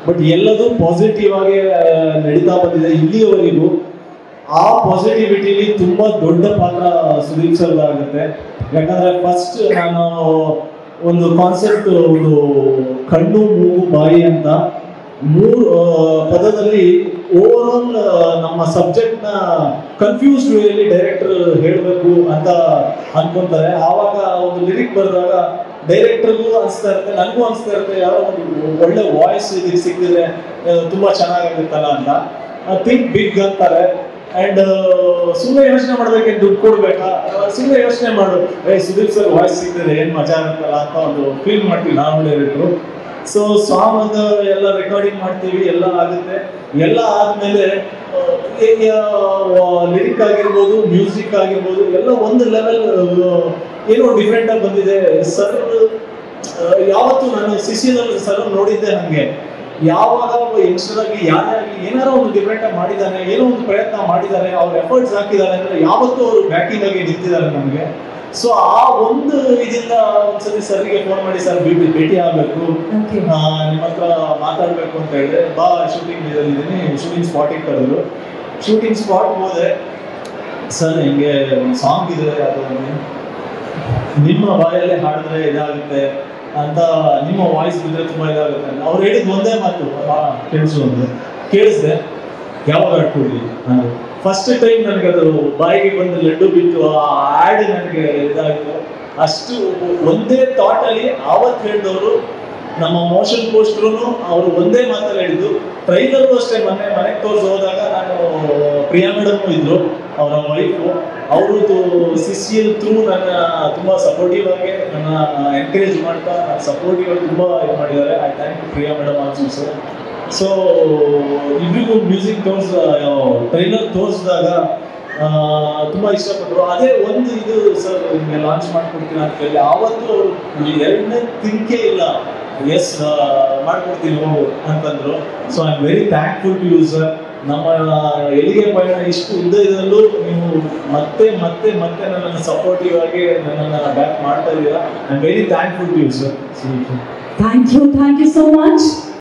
But ಎಲ್ಲದೂ positive ಆಗಿ ಆ, ನಡೀತಾ ಬಂದಿದೆ ಇಲ್ಲಿಯವರೆಗೂ ಆ ಪಾಸಿಟಿವಿಟಿಲಿ ತುಂಬಾ ದೊಡ್ಡ ಪಾತ್ರ ಸುದೀಪ್ ಸರ್ ಆಗುತ್ತೆ ಯಾಕಂದ್ರೆ ಫಸ್ಟ್ ನಾನು ಒಂದು ಕಾನ್ಸೆಪ್ಟ್ ಒಂದು ಕಣ್ಣು ಮೂಗು ಬಾಯಿ ಅಂತ ಮೂರು ಆ, ಪದದಲ್ಲಿ ಓವರ್ ಆಲ್ ನಮ್ಮ ಸಬ್ಜೆಕ್ಟ್ ನ ಕನ್ಫ್ಯೂಸ್ಡ್ ವೇಯಲ್ಲಿ ಡೈರೆಕ್ಟರ್ ಹೇಳಬೇಕು ಅಂತ ಅನ್ಕೊಂತಾರೆ ಆವಾಗ ಒಂದು ಲಿರಿಕ್ ಬರೆದಾಗ ಡೈರೆಕ್ಟರ್ಗೂ ಅನಿಸ್ತಾ ಇರುತ್ತೆ ನನಗೂ ಅನಿಸ್ತಾ ಇರುತ್ತೆ ಯಾರೋ ಒಂದು ಒಳ್ಳೆ ವಾಯ್ಸ್ ಇದಕ್ಕೆ ಸಿಕ್ಕಿದ್ರೆ ಆ, ತುಂಬಾ ಚೆನ್ನಾಗಿರುತ್ತಲ್ಲ ಅಂತ ಥಿಂಕ್ ಬಿಗ್ ಅಂತಾರೆ ಅಂಡ್ ಸುಮ್ಮನೆ ಯೋಚನೆ ಮಾಡ್ಬೇಕು ದುಡ್ಡು ಕೊಡ್ಬೇಕಾ ಸುಮ್ಮನೆ ಯೋಚನೆ ಮಾಡು ಏ ಸುದೀಪ್ ಸರ್ ವಾಯ್ಸ್ ಸಿಕ್ಕಿದ್ರೆ ಏನ್ ಮಜಾ ಆಗುತ್ತಲ್ಲ ಅಂತ ಒಂದು ಫೀಲ್ ಮಾಡ್ತೀವಿ ನಾವು ಡೈರೆಕ್ಟ್ರು ಸೊ ಸಾಂಗ್ ಎಲ್ಲ ರೆಕಾರ್ಡಿಂಗ್ ಮಾಡ್ತೀವಿ ಎಲ್ಲ ಆಗುತ್ತೆ ಎಲ್ಲ ಆದ್ಮೇಲೆ ಲಿರಿಕ್ ಆಗಿರ್ಬೋದು ಮ್ಯೂಸಿಕ್ ಆಗಿರ್ಬೋದು ಎಲ್ಲ ಒಂದು ಲೆವೆಲ್ ಏನೋ ಡಿಫ್ರೆಂಟ್ ಆಗಿ ಬಂದಿದೆ ಸರ್ ಯಾವತ್ತು ನಾನು ಸಿಸಿನಲ್ಲಿ ಸರ್ ನೋಡಿದ್ದೆ ನನಗೆ ಯಾವಾಗ ಒಬ್ಬ ಯಂಗ್ಸ್ಟರ್ ಆಗಿ ಯಾರೇ ಆಗಲಿ ಏನಾರೋ ಒಂದು ಡಿಫ್ರೆಂಟ್ ಆಗಿ ಮಾಡಿದ್ದಾನೆ ಏನೋ ಒಂದು ಪ್ರಯತ್ನ ಮಾಡಿದ್ದಾರೆ ಅವ್ರ ಎಫರ್ಟ್ಸ್ ಹಾಕಿದ್ದಾರೆ ಅಂದ್ರೆ ಯಾವತ್ತೂ ಅವರು ಬ್ಯಾಕಿಂಗ್ ಆಗಿ ನಿಂತಿದ್ದಾರೆ ನಮಗೆ ಸೊ ಆ ಒಂದು ಇದರಿಂದ ಒಂದ್ಸತಿ ಸರ್ಗೆ ಫೋನ್ ಮಾಡಿ ಸರ್ ಭೇಟಿ ಭೇಟಿ ಆಗ್ಬೇಕು Okay. ಆ, ನಿಮ್ಮ ಹತ್ರ ಮಾತಾಡ್ಬೇಕು ಅಂತ ಹೇಳಿದ್ರೆ ಬಾ ಶೂಟಿಂಗ್ ಇದಲ್ಲಿದ್ದೀನಿ ಶೂಟಿಂಗ್ ಸ್ಪಾಟಿಗೆ ಕರೆದ್ರು ಶೂಟಿಂಗ್ ಸ್ಪಾಟ್ ಹೋದೆ ಸರ್ ಹಿಂಗೆ ಒಂದು ಸಾಂಗ್ ಇದೆ ಅದು ನಿಮ್ಮ ಬಾಯಲ್ಲೇ ಹಾಡಿದ್ರೆ ಇದಾಗುತ್ತೆ ಅಂತ ನಿಮ್ಮ ವಾಯ್ಸ್ ಬಿದ್ರೆ ತುಂಬಾ ಇದಾಗುತ್ತೆ ಅಂತ ಅವ್ರು ಹೇಳಿದ್ ಒಂದೇ ಮಾತು ಕೇಳಿಸು ಅಂದ್ರೆ ಕೇಳಿಸ್ದೆ ಯಾವಾಗ ಹಾಡ್ಕೊಡ್ಲಿ ನಾನು ಫಸ್ಟ್ ಟೈಮ್ ನನಗೆ ಅದು ಬಾಯಿಗೆ ಬಂದು ಲಡ್ಡು ಬಿತ್ತು ಆ ಆಡ್ ನನಗೆ ಇದಾಯಿತು ಅಷ್ಟು ಒಂದೇ ಥಾಟ್ ಅಲ್ಲಿ ಆವತ್ತು ಹೇಳಿದವರು ನಮ್ಮ ಮೋಷನ್ ಪೋಸ್ಟ್ರು ಅವರು ಒಂದೇ ಮಾತಲ್ಲಿ ಹೇಳಿದ್ದು ಟ್ರೈಲರ್ಗೂ ಅಷ್ಟೇ ಮೊನ್ನೆ ಮನೆಗೆ ತೋರಿಸಿ ಹೋದಾಗ ನಾನು ಪ್ರಿಯಾ ಮೇಡಮ್ ಇದ್ರು ಅವರ ವೈಫು ಅವ್ರದ್ದು ಸಿಸಿಎಲ್ ಥ್ರೂ ನನ್ನ ತುಂಬಾ ಸಪೋರ್ಟಿವ್ ಆಗಿ ನನ್ನ ಎನ್ಕರೇಜ್ ಮಾಡ್ತಾ ನನ್ನ ಸಪೋರ್ಟಿವ್ ಆಗಿ ತುಂಬಾ ಇದು ಮಾಡಿದ್ದಾರೆ I thank Priya madam also sir so ಇಬ್ರಿಗೂ ಮ್ಯೂಸಿಕ್ ತೋರ್ಸ್ ಟ್ರೈಲರ್ ತೋರಿಸಿದಾಗ ತುಂಬಾ ಇಷ್ಟಪಟ್ಟರು ಅದೇ ಒಂದು ಇದು ಸರ್ ನಿಮಗೆ ಲಾಂಚ್ ಮಾಡ್ಕೊಡ್ತೀನಿ ಅಂತ ಹೇಳಿ ಆವತ್ತು ಅವ್ರು ಎರಡನೇ ತಿಂಕೆ ಇಲ್ಲ ಎಸ್ ಮಾಡ್ಕೊಡ್ತೀನಿ ಹೋಗು ಅಂತಂದ್ರು so I am very thankful to you sir ನಮ್ಮ ಎಲ್ಲಿಗೆ ಪಯಣ ಇಷ್ಟು ಉದ್ದದಲ್ಲೂ ನೀವು ಮತ್ತೆ ಮತ್ತೆ ಮತ್ತೆ ನನ್ನನ್ನು ಸಪೋರ್ಟಿವ್ ಆಗಿ ನನ್ನನ್ನು ಬ್ಯಾಕ್ ಮಾಡ್ತಾ ಇದ್ದೀರಾ I am very thankful to you sir Thank you, thank you so much.